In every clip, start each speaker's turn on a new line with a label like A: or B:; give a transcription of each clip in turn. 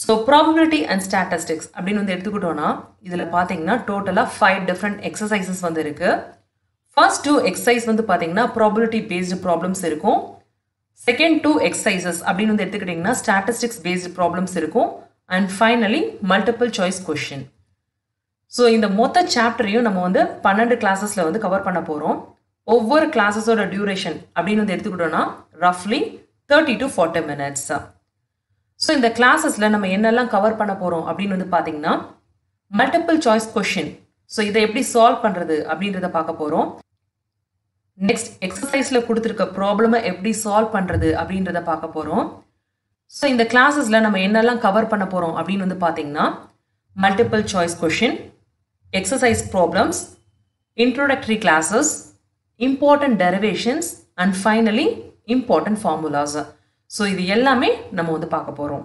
A: so probability and statistics அப்படின்னு வந்து எடுத்துக்கிட்டோம்னா இதில் பார்த்தீங்கன்னா டோட்டலாக ஃபைவ் டிஃப்ரெண்ட் எக்ஸசைசஸ் வந்து இருக்கு ஃபர்ஸ்ட் டூ எக்ஸசைஸ் வந்து பார்த்தீங்கன்னா ப்ராபபிலிட்டி பேஸ்டு ப்ராப்ளம்ஸ் இருக்கும் செகண்ட் டூ எக்ஸசைசஸ் அப்படின்னு வந்து எடுத்துக்கிட்டிங்கன்னா ஸ்டாட்டிஸ்டிக்ஸ் பேஸ்டு ப்ராப்ளம்ஸ் இருக்கும் and finally multiple choice question so இந்த மொத்த சாப்டரையும் நம்ம வந்து பன்னெண்டு கிளாஸஸில் வந்து கவர் பண்ண போகிறோம் ஒவ்வொரு கிளாஸஸோட டியூரேஷன் அப்படின்னு வந்து எடுத்துக்கிட்டோம்னா ரஃப்லி thirty to forty minutes so இந்த கிளாஸஸில் நம்ம என்னெல்லாம் கவர் பண்ண போகிறோம் அப்படின்னு வந்து பார்த்தீங்கன்னா மல்டிபிள் சாய்ஸ் கொஷின் ஸோ இதை எப்படி சால்வ் பண்ணுறது அப்படின்றத பார்க்க போகிறோம் நெக்ஸ்ட் எக்ஸசைஸில் கொடுத்துருக்க ப்ராப்ளமை எப்படி சால்வ் பண்ணுறது அப்படின்றத பார்க்க போகிறோம் ஸோ இந்த கிளாஸஸில் நம்ம என்னெல்லாம் கவர் பண்ண போகிறோம் அப்படின்னு வந்து பார்த்தீங்கன்னா multiple choice question exercise problems introductory classes important derivations and finally important formulas so இது எல்லாமே நம்ம வந்து பார்க்க போகிறோம்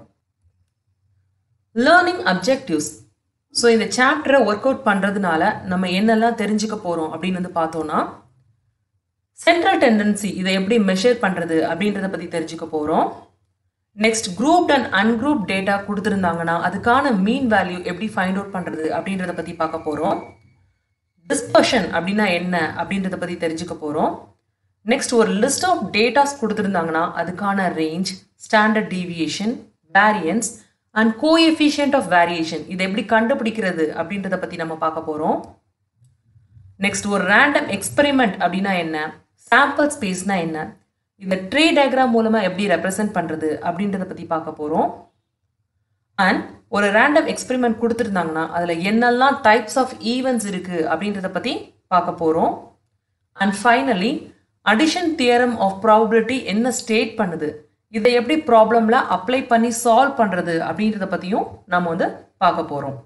A: லேர்னிங் அப்ஜெக்டிவ்ஸ் ஸோ இந்த சாப்டரை ஒர்க் அவுட் பண்ணுறதுனால நம்ம என்னெல்லாம் தெரிஞ்சுக்க போகிறோம் அப்படின்னு வந்து பார்த்தோன்னா சென்ட்ரல் டெண்டன்சி இதை எப்படி மெஷர் பண்ணுறது அப்படின்றத பற்றி தெரிஞ்சுக்க போகிறோம் next group and ungroup data கொடுத்துருந்தாங்கன்னா அதுக்கான மீன் வேல்யூ எப்படி ஃபைண்ட் அவுட் பண்ணுறது அப்படின்றத பற்றி பார்க்க போகிறோம் டிஸ்பர்ஷன் அப்படின்னா என்ன அப்படின்றத பற்றி தெரிஞ்சுக்க போகிறோம் நெக்ஸ்ட் ஒரு லிஸ்ட் ஆஃப் டேட்டாஸ் கொடுத்துருந்தாங்கன்னா அதுக்கான range standard deviation variance and coefficient of variation இதை எப்படி கண்டுபிடிக்கிறது அப்படின்றத பற்றி நம்ம பார்க்க போகிறோம் நெக்ஸ்ட் ஒரு ரேண்டம் எக்ஸ்பெரிமெண்ட் அப்படின்னா என்ன சாம்பிள் ஸ்பேஸ்னா என்ன இந்த ட்ரீ டயக்ராம் மூலமாக எப்படி ரெப்ரசென்ட் பண்ணுறது அப்படின்றத பற்றி பார்க்க போகிறோம் அண்ட் ஒரு ரேண்டம் எக்ஸ்பெரிமெண்ட் கொடுத்துருந்தாங்கன்னா அதில் என்னெல்லாம் டைப்ஸ் ஆஃப் ஈவெண்ட்ஸ் இருக்குது அப்படின்றத பற்றி பார்க்க போகிறோம் and finally addition theorem of probability என்ன ஸ்டேட் பண்ணுது இதை எப்படி ப்ராப்ளமில் அப்ளை பண்ணி சால்வ் பண்ணுறது அப்படின்றத பற்றியும் நம்ம வந்து பார்க்க போகிறோம்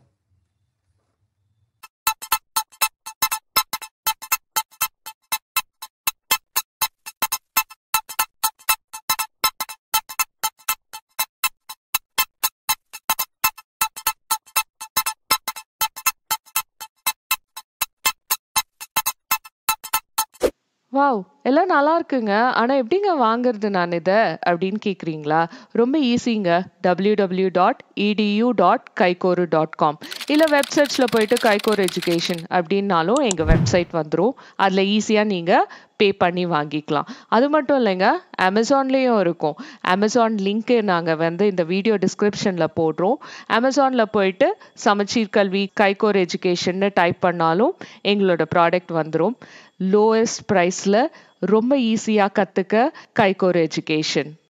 B: வாவ் எல்லாம் நல்லா இருக்குங்க ஆனா எப்படிங்க வாங்குறது நான் இதை அப்படின்னு கேக்குறீங்களா ரொம்ப ஈஸிங்க டபிள்யூ டபிள்யூ டாட் இடியூ டாட் கைகோரு டாட் காம் இல்லை வெப்சைட்ஸில் போயிட்டு கைகோர் எஜுகேஷன் அப்படின்னாலும் எங்கள் வெப்சைட் வந்துடும் அதில் ஈஸியாக நீங்கள் பே பண்ணி வாங்கிக்கலாம் அது மட்டும் இல்லைங்க அமேசான்லேயும் இருக்கும் அமேசான் லிங்க்கு நாங்கள் வந்து இந்த வீடியோ டிஸ்கிரிப்ஷனில் போடுறோம் அமேசானில் போயிட்டு சமச்சீர் கல்வி கைகோர் எஜுகேஷன்னு டைப் பண்ணாலும் எங்களோட ப்ராடக்ட் வந்துடும் லோயஸ்ட் ப்ரைஸில் ரொம்ப ஈஸியாக கற்றுக்க கைகோர் எஜுகேஷன்